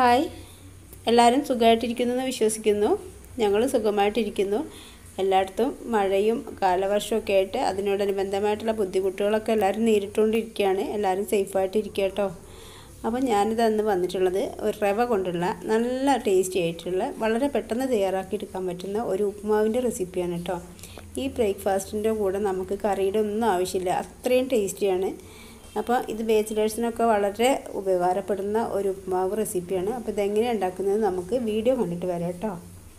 hi എല്ലാവരും സുഖമായിട്ടിരിക്കുന്നു എന്ന് വിശ്വസിക്കുന്നു ഞങ്ങൾ സുഖമായിട്ടിരിക്കുന്നു എല്ലായിടത്തും മഴയും കാലവർഷമൊക്കെ ആയിട്ട് അതിനോടനുബന്ധമായിട്ടുള്ള ബുദ്ധിമുട്ടുകളൊക്കെ എല്ലാവരും നേരിട്ടുകൊണ്ടിരിക്കുകയാണ് എല്ലാവരും സേഫായിട്ട് ഇരിക്കുക കേട്ടോ അപ്പോൾ ഞാനിത് അന്ന് വന്നിട്ടുള്ളത് ഒരു റവ കൊണ്ടുള്ള നല്ല ടേസ്റ്റി ആയിട്ടുള്ള വളരെ പെട്ടെന്ന് തയ്യാറാക്കിയെടുക്കാൻ പറ്റുന്ന ഒരു ഉപ്പുമാവിൻ്റെ റെസിപ്പിയാണ് കേട്ടോ ഈ ബ്രേക്ക്ഫാസ്റ്റിൻ്റെ കൂടെ നമുക്ക് കറിയുടെ ഒന്നും ആവശ്യമില്ല അത്രയും ടേസ്റ്റിയാണ് അപ്പോൾ ഇത് ബാച്ചിലേഴ്സിനൊക്കെ വളരെ ഉപകാരപ്പെടുന്ന ഒരു ഉപ്മാവ് റെസിപ്പിയാണ് അപ്പോൾ ഇതെങ്ങനെയാണ് ഉണ്ടാക്കുന്നത് നമുക്ക് വീഡിയോ കണ്ടിട്ട് വരാം കേട്ടോ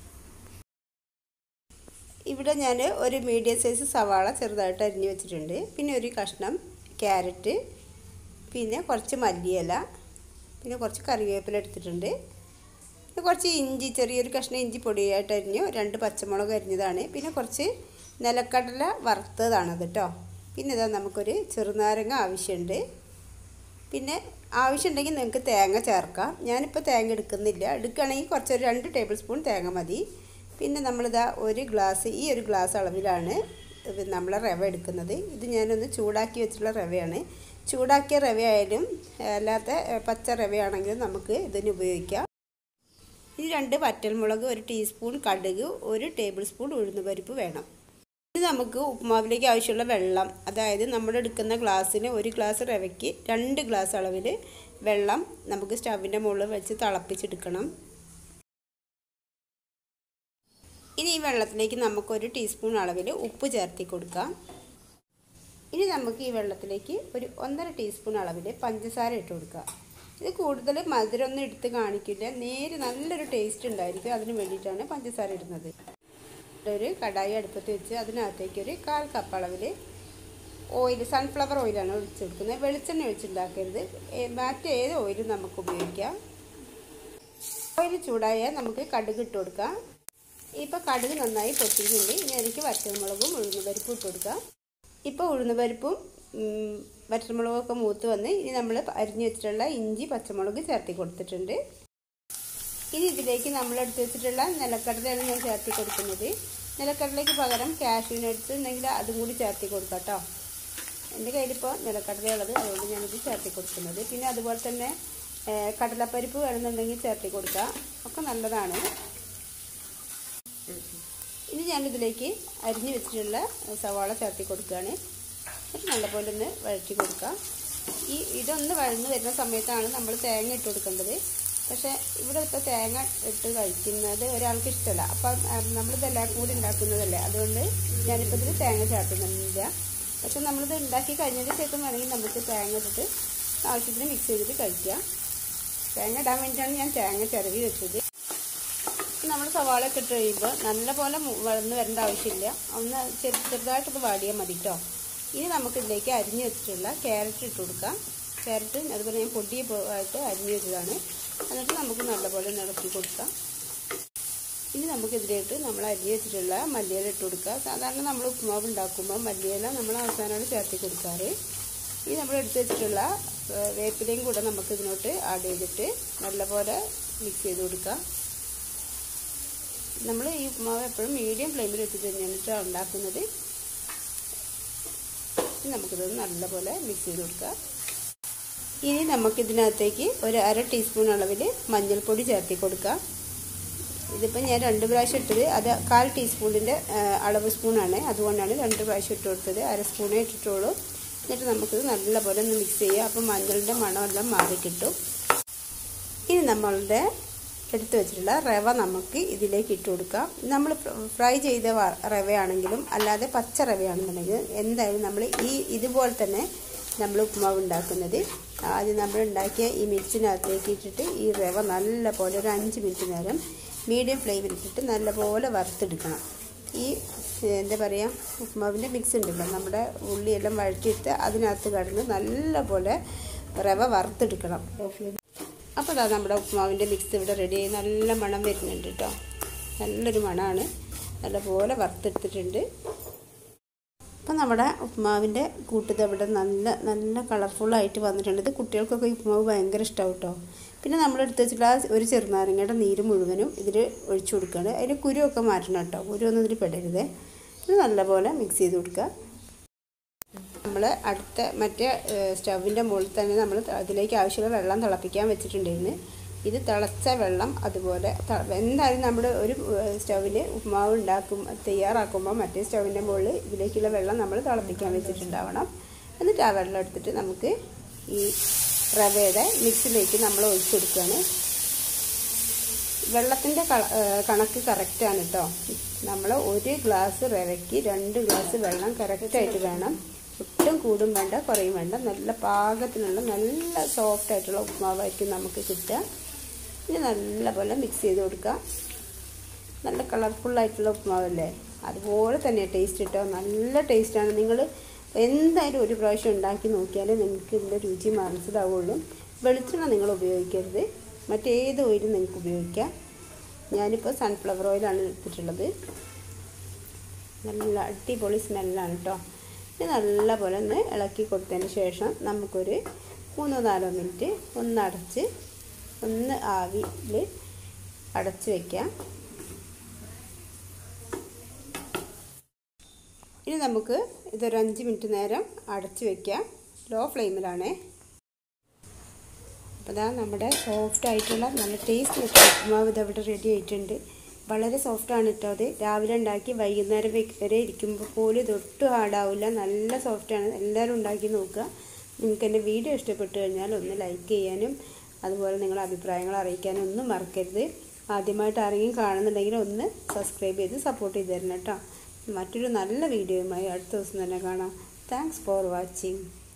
ഇവിടെ ഞാൻ ഒരു മീഡിയം സൈസ് സവാള ചെറുതായിട്ട് അരിഞ്ഞ് വെച്ചിട്ടുണ്ട് പിന്നെ ഒരു കഷ്ണം ക്യാരറ്റ് പിന്നെ കുറച്ച് മല്ലിയില പിന്നെ കുറച്ച് കറിവേപ്പില എടുത്തിട്ടുണ്ട് പിന്നെ കുറച്ച് ഇഞ്ചി ചെറിയൊരു കഷ്ണം ഇഞ്ചി പൊടിയായിട്ട് അരിഞ്ഞു രണ്ട് പച്ചമുളക് അരിഞ്ഞതാണ് പിന്നെ കുറച്ച് നിലക്കടല വറുത്തതാണത് കേട്ടോ പിന്നെ ഇതാ നമുക്കൊരു ചെറുനാരങ്ങ ആവശ്യമുണ്ട് പിന്നെ ആവശ്യമുണ്ടെങ്കിൽ നിങ്ങൾക്ക് തേങ്ങ ചേർക്കാം ഞാനിപ്പോൾ തേങ്ങ എടുക്കുന്നില്ല എടുക്കുകയാണെങ്കിൽ കുറച്ചൊരു രണ്ട് ടേബിൾ സ്പൂൺ തേങ്ങ മതി പിന്നെ നമ്മളിതാ ഒരു ഗ്ലാസ് ഈ ഒരു ഗ്ലാസ് അളവിലാണ് നമ്മൾ റവ എടുക്കുന്നത് ഇത് ഞാനൊന്ന് ചൂടാക്കി വെച്ചിട്ടുള്ള റവയാണ് ചൂടാക്കിയ റവ ആയാലും അല്ലാത്ത പച്ച റവയാണെങ്കിലും നമുക്ക് ഇതിന് ഉപയോഗിക്കാം ഇനി രണ്ട് വറ്റൽമുളക് ഒരു ടീസ്പൂൺ കടുക് ഒരു ടേബിൾ സ്പൂൺ ഉഴുന്നുപരിപ്പ് വേണം ഇനി നമുക്ക് ഉപ്പുമാവിലേക്ക് ആവശ്യമുള്ള വെള്ളം അതായത് നമ്മൾ എടുക്കുന്ന ഗ്ലാസ്സിന് ഒരു ഗ്ലാസ് റവയ്ക്ക് രണ്ട് ഗ്ലാസ് അളവിൽ വെള്ളം നമുക്ക് സ്റ്റവിൻ്റെ മുകളിൽ വെച്ച് തിളപ്പിച്ചെടുക്കണം ഇനി ഈ വെള്ളത്തിലേക്ക് നമുക്കൊരു ടീസ്പൂൺ അളവിൽ ഉപ്പ് ചേർത്തി കൊടുക്കാം ഇനി നമുക്ക് ഈ വെള്ളത്തിലേക്ക് ഒരു ഒന്നര ടീസ്പൂൺ അളവിൽ പഞ്ചസാര ഇട്ട് കൊടുക്കാം ഇത് കൂടുതൽ മധുരമൊന്നും എടുത്ത് കാണിക്കില്ല നേര് നല്ലൊരു ടേസ്റ്റ് ഉണ്ടായിരിക്കും അതിന് വേണ്ടിയിട്ടാണ് പഞ്ചസാര ഇടുന്നത് ഒരു കടായി അടുപ്പത്ത് വെച്ച് അതിനകത്തേക്ക് ഒരു കാൽ കപ്പ് അളവിൽ ഓയിൽ സൺഫ്ലവർ ഓയിലാണ് ഒഴിച്ചു കൊടുക്കുന്നത് വെളിച്ചെണ്ണ ഒഴിച്ചുണ്ടാക്കരുത് മറ്റേത് ഓയിലും നമുക്ക് ഉപയോഗിക്കാം ഓയിൽ ചൂടായാൽ നമുക്ക് കടുക് ഇട്ട് കൊടുക്കാം ഇപ്പോൾ കടുക് നന്നായി പൊട്ടിയിട്ടുണ്ട് ഇനി അതിലേക്ക് വറ്റൽമുളകും ഉഴുന്നുപരിപ്പും ഇട്ട് കൊടുക്കാം ഇപ്പോൾ ഉഴുന്നുപരിപ്പും വറ്റൽമുളകൊക്കെ മൂത്ത് വന്ന് ഇനി നമ്മൾ അരിഞ്ഞു വെച്ചിട്ടുള്ള ഇഞ്ചി പച്ചമുളക് ചേർത്തി കൊടുത്തിട്ടുണ്ട് ഇനി ഇതിലേക്ക് നമ്മൾ എടുത്ത് വെച്ചിട്ടുള്ള നിലക്കടലയാണ് ഞാൻ ചേർത്തി കൊടുക്കുന്നത് നിലക്കടലയ്ക്ക് പകരം കാഷ്യൂ നട്ട്സ് ഉണ്ടെങ്കിൽ അതും കൂടി ചേർത്തി കൊടുക്കാം കേട്ടോ എൻ്റെ കയ്യിലിപ്പോൾ നിലക്കടലയുള്ളത് അതുകൊണ്ട് ഞാനിത് ചേർത്തി കൊടുക്കുന്നത് പിന്നെ അതുപോലെ തന്നെ കടലപ്പരിപ്പ് വേണമെന്നുണ്ടെങ്കിൽ ചേർത്തി കൊടുക്കാം ഒക്കെ നല്ലതാണ് ഇനി ഞാനിതിലേക്ക് അരിഞ്ഞു വെച്ചിട്ടുള്ള സവാള ചേർത്തി കൊടുക്കുകയാണ് എന്നിട്ട് നല്ലപോലെ ഒന്ന് വഴറ്റി കൊടുക്കാം ഈ ഇതൊന്ന് വഴന്ന് വരുന്ന സമയത്താണ് നമ്മൾ തേങ്ങ ഇട്ട് കൊടുക്കേണ്ടത് പക്ഷേ ഇവിടെ ഇപ്പോൾ തേങ്ങ ഇട്ട് കഴിക്കുന്നത് ഒരാൾക്ക് ഇഷ്ടമല്ല അപ്പം നമ്മളിതെല്ലാം കൂടി ഉണ്ടാക്കുന്നതല്ലേ അതുകൊണ്ട് ഞാനിപ്പോൾ ഇതിൽ തേങ്ങ ചേർത്തുന്നില്ല പക്ഷെ നമ്മളിത് ഉണ്ടാക്കി കഴിഞ്ഞതിന് ശേഷം വേണമെങ്കിൽ നമുക്ക് തേങ്ങ ഇട്ടിട്ട് ആവശ്യത്തിന് മിക്സ് ചെയ്തിട്ട് കഴിക്കാം തേങ്ങ ഇടാൻ വേണ്ടിയിട്ടാണ് ഞാൻ തേങ്ങ ചിരവി വെച്ചത് നമ്മൾ സവാള ഒക്കെ ഇട്ട് കഴിയുമ്പോൾ നല്ലപോലെ വളർന്ന് വരേണ്ട ആവശ്യമില്ല ഒന്ന് ചെറു ചെറുതായിട്ടൊന്ന് വാടിയാൽ മതി കേട്ടോ ഇനി നമുക്കിതിലേക്ക് അരിഞ്ഞു വെച്ചിട്ടുള്ള ക്യാരറ്റ് ഇട്ട് കൊടുക്കാം ക്യാരറ്റ് അതുപോലെ ഞാൻ പൊടി ആയിട്ട് അരിഞ്ഞു വെച്ചതാണ് എന്നിട്ട് നമുക്ക് നല്ലപോലെ ഇളക്കി കൊടുക്കാം ഇനി നമുക്കിതിലേക്ക് നമ്മൾ അരിഞ്ഞു വെച്ചിട്ടുള്ള മല്ലിയില ഇട്ട് കൊടുക്കുക സാധാരണ നമ്മൾ ഉപ്പുമാവ് ഉണ്ടാക്കുമ്പോൾ മല്ലിയില നമ്മൾ അവസാനമാണ് ചേർത്തി കൊടുക്കാറ് ഇനി നമ്മൾ എടുത്ത് വെച്ചിട്ടുള്ള വേപ്പിലയും കൂടെ നമുക്ക് ഇതിനോട്ട് ആഡ് ചെയ്തിട്ട് നല്ലപോലെ മിക്സ് ചെയ്ത് കൊടുക്കാം നമ്മൾ ഈ ഉപ്പുമാവ് എപ്പോഴും മീഡിയം ഫ്ലെയിമിൽ വെച്ചിട്ട് തന്നെയാണ് ഉണ്ടാക്കുന്നത് നമുക്കിത് നല്ലപോലെ മിക്സ് ചെയ്ത് കൊടുക്കാം ഇനി നമുക്കിതിനകത്തേക്ക് ഒരു അര ടീസ്പൂൺ അളവിൽ മഞ്ഞൾപ്പൊടി ചേർത്തി കൊടുക്കാം ഇതിപ്പോൾ ഞാൻ രണ്ട് പ്രാവശ്യം ഇട്ടത് അത് കാൽ ടീസ്പൂണിൻ്റെ അളവ് സ്പൂണാണ് അതുകൊണ്ടാണ് രണ്ട് പ്രാവശ്യം ഇട്ട് കൊടുത്തത് അര സ്പൂണേ ഇട്ടിട്ടുള്ളൂ എന്നിട്ട് നമുക്കിത് നല്ലപോലെ ഒന്ന് മിക്സ് ചെയ്യുക അപ്പം മഞ്ഞളിൻ്റെ മണമെല്ലാം മാറി കിട്ടും ഇനി നമ്മളുടെ എടുത്തു വെച്ചിട്ടുള്ള റവ നമുക്ക് ഇതിലേക്ക് ഇട്ട് കൊടുക്കാം നമ്മൾ ഫ്രൈ ചെയ്ത റവയാണെങ്കിലും അല്ലാതെ പച്ച റവയാണെന്നുണ്ടെങ്കിൽ എന്തായാലും നമ്മൾ ഈ ഇതുപോലെ തന്നെ നമ്മൾ ഉപ്പുമാവ് ഉണ്ടാക്കുന്നത് ആദ്യം നമ്മൾ ഉണ്ടാക്കിയ ഈ മിക്സിനകത്തേക്ക് ഇട്ടിട്ട് ഈ റവ നല്ല പോലെ ഒരു അഞ്ച് മിനിറ്റ് നേരം മീഡിയം ഫ്ലെയിമിൽ ഇട്ടിട്ട് നല്ലപോലെ വറുത്തെടുക്കണം ഈ എന്താ പറയുക ഉപ്പുമാവിൻ്റെ മിക്സ് ഉണ്ടല്ലോ നമ്മുടെ ഉള്ളിയെല്ലാം വഴറ്റിയിട്ട് അതിനകത്ത് കടന്ന് നല്ലപോലെ റവ വറുത്തെടുക്കണം അപ്പോൾ അതാ നമ്മുടെ ഉപ്പുമാവിൻ്റെ മിക്സ് ഇവിടെ റെഡി ആയി നല്ല മണം വരുന്നുണ്ട് കേട്ടോ നല്ലൊരു മണമാണ് നല്ലപോലെ വറുത്തെടുത്തിട്ടുണ്ട് അപ്പോൾ നമ്മുടെ ഉപ്പുമാവിൻ്റെ കൂട്ടത് ഇവിടെ നല്ല നല്ല കളർഫുള്ളായിട്ട് വന്നിട്ടുണ്ട് ഇത് കുട്ടികൾക്കൊക്കെ ഉപ്പുമാവ് ഭയങ്കര ഇഷ്ടമാവും കേട്ടോ പിന്നെ നമ്മൾ എടുത്ത് വെച്ചിട്ടുള്ള ഒരു ചെറുനാരങ്ങയുടെ നീര് മുഴുവനും ഇതിൽ ഒഴിച്ചു കൊടുക്കുകയാണ് അതിന് കുരുവൊക്കെ മാറ്റണം കേട്ടോ കുരുവൊന്നും ഇതിൽ പെടരുത് ഇത് നല്ലപോലെ മിക്സ് ചെയ്ത് കൊടുക്കുക നമ്മൾ അടുത്ത മറ്റേ സ്റ്റവിൻ്റെ മുകളിൽ തന്നെ നമ്മൾ അതിലേക്ക് ആവശ്യമുള്ള വെള്ളം തിളപ്പിക്കാൻ വെച്ചിട്ടുണ്ടായിരുന്നു ഇത് തിളച്ച വെള്ളം അതുപോലെ എന്തായാലും നമ്മൾ ഒരു സ്റ്റൗവിൽ ഉപ്പുമാവ് ഉണ്ടാക്കും തയ്യാറാക്കുമ്പോൾ മറ്റേ സ്റ്റൗവിൻ്റെ മുകളിൽ ഇതിലേക്കുള്ള വെള്ളം നമ്മൾ തിളപ്പിക്കാൻ വെച്ചിട്ടുണ്ടാവണം എന്നിട്ട് ആ വെള്ളം എടുത്തിട്ട് നമുക്ക് ഈ റവയുടെ മിക്സിലേക്ക് നമ്മൾ ഒഴിച്ചു കൊടുക്കുകയാണ് വെള്ളത്തിൻ്റെ കണക്ക് കറക്റ്റാണ് കേട്ടോ നമ്മൾ ഒരു ഗ്ലാസ് റവയ്ക്ക് രണ്ട് ഗ്ലാസ് വെള്ളം കറക്റ്റായിട്ട് വേണം ഒട്ടും കൂടും വേണ്ട കുറയും വേണ്ട നല്ല പാകത്തിനുള്ള നല്ല സോഫ്റ്റ് ആയിട്ടുള്ള ഉപ്പുമാവായിരിക്കും നമുക്ക് കിട്ടുക ഇനി നല്ലപോലെ മിക്സ് ചെയ്ത് കൊടുക്കുക നല്ല കളർഫുള്ളായിട്ടുള്ള ഉപ്പുമാവല്ലേ അതുപോലെ തന്നെ ടേസ്റ്റ് കിട്ടുക നല്ല ടേസ്റ്റാണ് നിങ്ങൾ എന്തായാലും ഒരു പ്രാവശ്യം ഉണ്ടാക്കി നോക്കിയാലേ നിങ്ങൾക്ക് ഇതിൻ്റെ രുചി മനസ്സിലാവുള്ളൂ വെളിച്ചെണ്ണ നിങ്ങൾ ഉപയോഗിക്കരുത് മറ്റേത് ഓയിലും നിങ്ങൾക്ക് ഉപയോഗിക്കാം ഞാനിപ്പോൾ സൺഫ്ലവർ ഓയിലാണ് എടുത്തിട്ടുള്ളത് നല്ല അടിപൊളി സ്മെല്ലാണ് കേട്ടോ ഇത് നല്ലപോലെ ഒന്ന് ഇളക്കി കൊടുത്തതിന് ശേഷം നമുക്കൊരു മൂന്നോ നാലോ മിനിറ്റ് ഒന്ന് അടച്ച് ഒന്ന് ആവിയിൽ അടച്ച് വയ്ക്കാം ഇനി നമുക്ക് ഇതൊരു അഞ്ച് മിനിറ്റ് നേരം അടച്ച് വയ്ക്കാം ലോ ഫ്ലെയിമിലാണേ അപ്പോൾ ഇതാ നമ്മുടെ സോഫ്റ്റ് ആയിട്ടുള്ള നല്ല ടേസ്റ്റ് ഉപ്പുമാവ് ഇതവിടെ റെഡി ആയിട്ടുണ്ട് വളരെ സോഫ്റ്റാണ് കേട്ടോ അത് രാവിലെ ഉണ്ടാക്കി വൈകുന്നേരം വരെ ഇരിക്കുമ്പോൾ പോലും ഇതൊട്ടും ഹാർഡാവില്ല നല്ല സോഫ്റ്റാണ് എല്ലാവരും ഉണ്ടാക്കി നോക്കുക നിങ്ങൾക്ക് എൻ്റെ വീഡിയോ ഇഷ്ടപ്പെട്ടു കഴിഞ്ഞാൽ ഒന്ന് ലൈക്ക് ചെയ്യാനും അതുപോലെ നിങ്ങളുടെ അഭിപ്രായങ്ങൾ അറിയിക്കാനും ഒന്നും മറക്കരുത് ആദ്യമായിട്ട് ആരെങ്കിലും കാണുന്നുണ്ടെങ്കിൽ ഒന്ന് സബ്സ്ക്രൈബ് ചെയ്ത് സപ്പോർട്ട് ചെയ്ത് തരണം കേട്ടോ മറ്റൊരു നല്ല വീഡിയോയുമായി അടുത്ത ദിവസം തന്നെ കാണാം താങ്ക്സ് ഫോർ വാച്ചിങ്